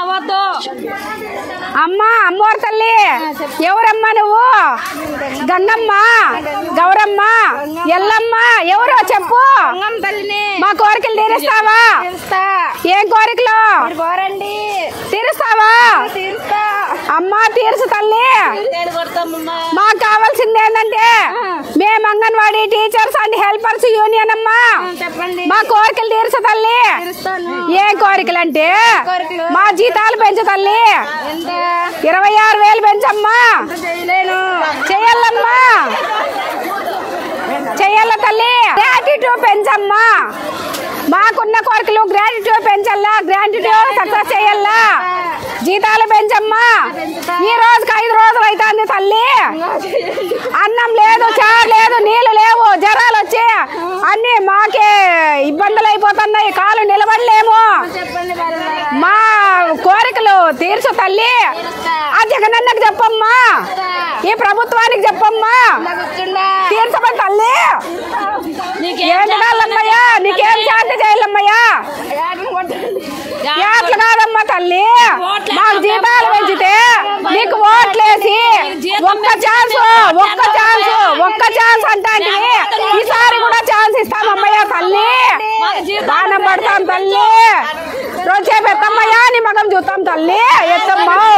వద్దు అమ్మా అమ్మోరు తల్లి ఎవరమ్మా నువ్వు గంగమ్మ గౌరమ్మ ఎల్లమ్మ ఎవరో చెప్పు గంగమ్మ తల్లిని మా కోరికలు తీరుస్తావా తీరుస్తా ఏం కోరికలు మీరు పోరండి తీరుస్తావా తీరుస్తా అమ్మా తీర్చు తల్లి నేను కొడతామమ్మా మాకు కావాల్సింది ఏంటంటే మేము anganwadi teachers and helpers union అమ్మా చెప్పండి మా కోరికలు తీర్చు తల్లి తీరుస్తాను ఏ కోరికలు అంటే కోరికలు? మా జీతాలు పెంచు తల్లి ఎంత ఇరవై ఆరు వేలు పెంచమ్మా ఎంత చేయలేను చెయ్యాలమ్మా చెయ్యాల తల్లి గ్రాటిట్యూడ్ పెంచమ్మా మాకున్న కోరికలు గ్రాటిట్యూడ్ పెంచల్లా గ్రాటిట్యూడ్ సక్సెస్ చేయాలా జీతాలు పెంచమ్మా ఈ రోజుకి ఐదు రోజులు అవుతుంది తల్లి అన్నం లేదు చారు లేదు నీళ్లు లేవు జ్వరాలు వచ్చి అన్ని మాకే ఇబ్బందులు అయిపోతున్నాయి కాలు నిలబడలేము చెప్పండి బాలమ్మ. మా కోరికలు తీర్చు తల్లి ఆ జగనన్నకు చెప్పమ్మా ఈ ప్రభుత్వానికి చెప్పమ్మా ఇలా కూర్చుండా తీర్చమని తల్లి ఏం తినాలమ్మయ్యా నీకేం శాంతి చేయాలమ్మయ్యా ఏటను కొట్టండి ఏట్లు కాదమ్మా తల్లి మాకు జీతాలు పెంచితే నీకు ఓట్లేసి ఒక్క ఛాన్స్ ఒక్క ఛాన్స్ ఒక్క ఛాన్స్ అంటే ఈసారి కూడా ఛాన్స్ ఇస్తామమ్మయ్యా తల్లి బాణం పడతాం తల్లి రోజే పెద్దమ్మయ్యా నీ మగం చూస్తాం తల్లి ఎత్తమ్మా